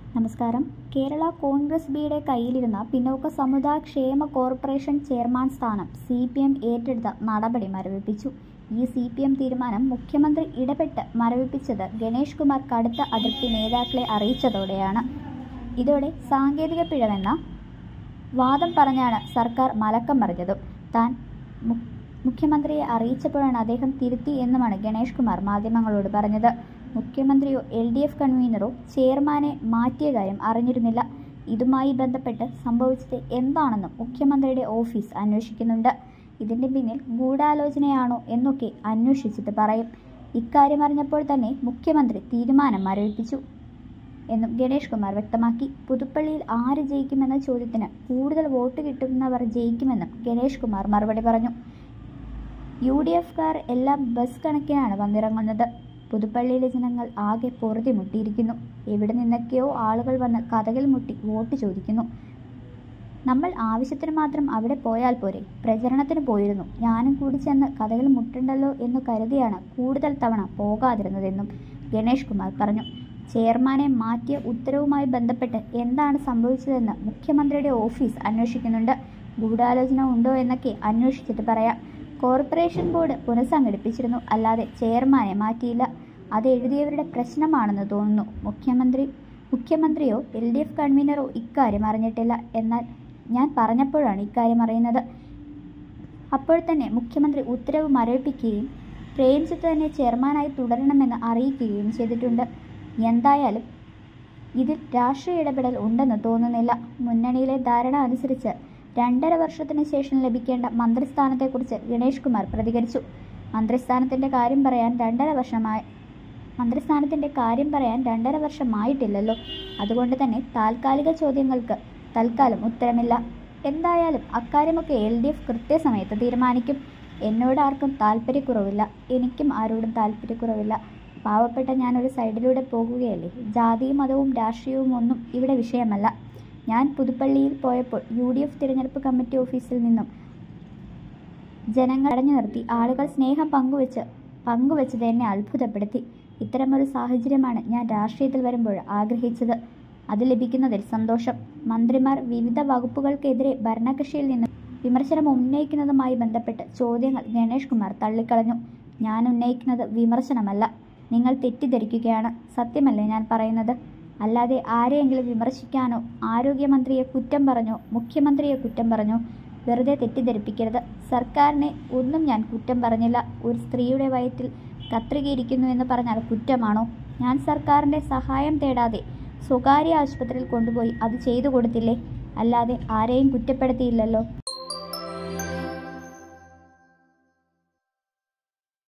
നമസ്കാരം കേരള കോൺഗ്രസ് ബിയുടെ കയ്യിലിരുന്ന പിന്നോക്ക സമുദായ ക്ഷേമ കോർപ്പറേഷൻ ചെയർമാൻ സ്ഥാനം സി പി എം ഏറ്റെടുത്ത നടപടി മരവിപ്പിച്ചു ഈ സി പി എം തീരുമാനം മുഖ്യമന്ത്രി ഇടപെട്ട് മരവിപ്പിച്ചത് ഗണേഷ് കുമാർ കടുത്ത അതിർത്തി നേതാക്കളെ അറിയിച്ചതോടെയാണ് ഇതോടെ സാങ്കേതിക പിഴവെന്ന വാദം പറഞ്ഞാണ് സർക്കാർ മലക്കം മറിഞ്ഞതും താൻ മു- മുഖ്യമന്ത്രിയെ അറിയിച്ചപ്പോഴാണ് അദ്ദേഹം തിരുത്തി എന്നുമാണ് ഗണേഷ് കുമാർ മാധ്യമങ്ങളോട് പറഞ്ഞത് മുഖ്യമന്ത്രിയോ എൽ ഡി എഫ് കൺവീനറോ ചെയർമാനെ മാറ്റിയ കാര്യം അറിഞ്ഞിരുന്നില്ല ഇതുമായി ബന്ധപ്പെട്ട് സംഭവിച്ചത് എന്താണെന്നും മുഖ്യമന്ത്രിയുടെ ഓഫീസ് അന്വേഷിക്കുന്നുണ്ട് ഇതിന്റെ പിന്നിൽ ഗൂഢാലോചനയാണോ എന്നൊക്കെ അന്വേഷിച്ചിട്ട് പറയും ഇക്കാര്യം അറിഞ്ഞപ്പോൾ തന്നെ മുഖ്യമന്ത്രി തീരുമാനം മരവിപ്പിച്ചു എന്നും ഗണേഷ് കുമാർ വ്യക്തമാക്കി പുതുപ്പള്ളിയിൽ ആര് ജയിക്കുമെന്ന ചോദ്യത്തിന് കൂടുതൽ വോട്ട് കിട്ടുന്നവർ ജയിക്കുമെന്നും ഗണേഷ് കുമാർ മറുപടി പറഞ്ഞു യു ഡി എഫുകാർ എല്ലാം ബസ് കണക്കിനാണ് വന്നിറങ്ങുന്നത് പുതുപ്പള്ളിയിലെ ജനങ്ങൾ ആകെ പൊറുതിമുട്ടിയിരിക്കുന്നു എവിടെ നിന്നൊക്കെയോ ആളുകൾ വന്ന് കഥകൾ മുട്ടി വോട്ട് ചോദിക്കുന്നു നമ്മൾ ആവശ്യത്തിന് മാത്രം അവിടെ പോയാൽ പോരെ പ്രചരണത്തിന് പോയിരുന്നു ഞാനും കൂടി ചെന്ന് കഥകൾ മുട്ടണ്ടല്ലോ എന്ന് കരുതിയാണ് കൂടുതൽ തവണ പോകാതിരുന്നതെന്നും ഗണേഷ് കുമാർ പറഞ്ഞു ചെയർമാനെ മാറ്റിയ ഉത്തരവുമായി ബന്ധപ്പെട്ട് എന്താണ് സംഭവിച്ചതെന്ന് മുഖ്യമന്ത്രിയുടെ ഓഫീസ് അന്വേഷിക്കുന്നുണ്ട് ഗൂഢാലോചന ഉണ്ടോ എന്നൊക്കെ അന്വേഷിച്ചിട്ട് പറയാം കോർപ്പറേഷൻ ബോർഡ് പുനഃസംഘടിപ്പിച്ചിരുന്നു അല്ലാതെ ചെയർമാനെ മാറ്റിയില്ല അത് എഴുതിയവരുടെ പ്രശ്നമാണെന്ന് തോന്നുന്നു മുഖ്യമന്ത്രി മുഖ്യമന്ത്രിയോ എൽ ഡി എഫ് കൺവീനറോ ഇക്കാര്യം അറിഞ്ഞിട്ടില്ല എന്നാൽ ഞാൻ പറഞ്ഞപ്പോഴാണ് ഇക്കാര്യം അറിയുന്നത് അപ്പോൾ തന്നെ മുഖ്യമന്ത്രി ഉത്തരവ് മരവിപ്പിക്കുകയും പ്രേംജിത്ത് തന്നെ ചെയർമാനായി തുടരണമെന്ന് അറിയിക്കുകയും ചെയ്തിട്ടുണ്ട് എന്തായാലും ഇതിൽ രാഷ്ട്രീയ ഇടപെടൽ ഉണ്ടെന്ന് തോന്നുന്നില്ല മുന്നണിയിലെ ധാരണ അനുസരിച്ച് രണ്ടര വർഷത്തിന് ശേഷം ലഭിക്കേണ്ട മന്ത്രിസ്ഥാനത്തെക്കുറിച്ച് ഗണേഷ് കുമാർ പ്രതികരിച്ചു മന്ത്രിസ്ഥാനത്തിൻ്റെ കാര്യം പറയാൻ രണ്ടര വർഷമായി മന്ത്രിസ്ഥാനത്തിൻ്റെ കാര്യം പറയാൻ രണ്ടര വർഷമായിട്ടില്ലല്ലോ അതുകൊണ്ട് തന്നെ താൽക്കാലിക ചോദ്യങ്ങൾക്ക് തൽക്കാലം ഉത്തരമില്ല എന്തായാലും അക്കാര്യമൊക്കെ എൽ ഡി എഫ് കൃത്യസമയത്ത് തീരുമാനിക്കും എന്നോട് ആർക്കും താല്പര്യക്കുറവില്ല എനിക്കും ആരോടും താല്പര്യക്കുറവില്ല പാവപ്പെട്ട ഞാനൊരു സൈഡിലൂടെ പോകുകയല്ലേ ജാതിയും മതവും രാഷ്ട്രീയവും ഒന്നും ഇവിടെ വിഷയമല്ല ഞാൻ പുതുപ്പള്ളിയിൽ പോയപ്പോൾ യു ഡി എഫ് തിരഞ്ഞെടുപ്പ് കമ്മിറ്റി ഓഫീസിൽ നിന്നും ജനങ്ങൾ അടഞ്ഞു നിർത്തി ആളുകൾ സ്നേഹം പങ്കുവെച്ച് പങ്കുവെച്ചത് എന്നെ അത്ഭുതപ്പെടുത്തി ഇത്തരമൊരു സാഹചര്യമാണ് ഞാൻ രാഷ്ട്രീയത്തിൽ വരുമ്പോൾ ആഗ്രഹിച്ചത് അത് ലഭിക്കുന്നതിൽ സന്തോഷം മന്ത്രിമാർ വിവിധ വകുപ്പുകൾക്കെതിരെ ഭരണകക്ഷിയിൽ നിന്ന് വിമർശനം ഉന്നയിക്കുന്നതുമായി ബന്ധപ്പെട്ട് ചോദ്യങ്ങൾ ഗണേഷ് കുമാർ തള്ളിക്കളഞ്ഞു ഞാൻ ഉന്നയിക്കുന്നത് വിമർശനമല്ല നിങ്ങൾ തെറ്റിദ്ധരിക്കുകയാണ് സത്യമല്ലേ ഞാൻ പറയുന്നത് അല്ലാതെ ആരെയെങ്കിലും വിമർശിക്കാനോ ആരോഗ്യമന്ത്രിയെ കുറ്റം പറഞ്ഞോ മുഖ്യമന്ത്രിയെ കുറ്റം പറഞ്ഞോ വെറുതെ തെറ്റിദ്ധരിപ്പിക്കരുത് സർക്കാരിനെ ഒന്നും ഞാൻ കുറ്റം പറഞ്ഞില്ല ഒരു സ്ത്രീയുടെ വയറ്റിൽ കത്രികയിരിക്കുന്നു എന്ന് പറഞ്ഞാൽ കുറ്റമാണോ ഞാൻ സർക്കാരിൻ്റെ സഹായം തേടാതെ സ്വകാര്യ ആശുപത്രിയിൽ കൊണ്ടുപോയി അത് ചെയ്തു കൊടുത്തില്ലേ അല്ലാതെ ആരെയും കുറ്റപ്പെടുത്തിയില്ലല്ലോ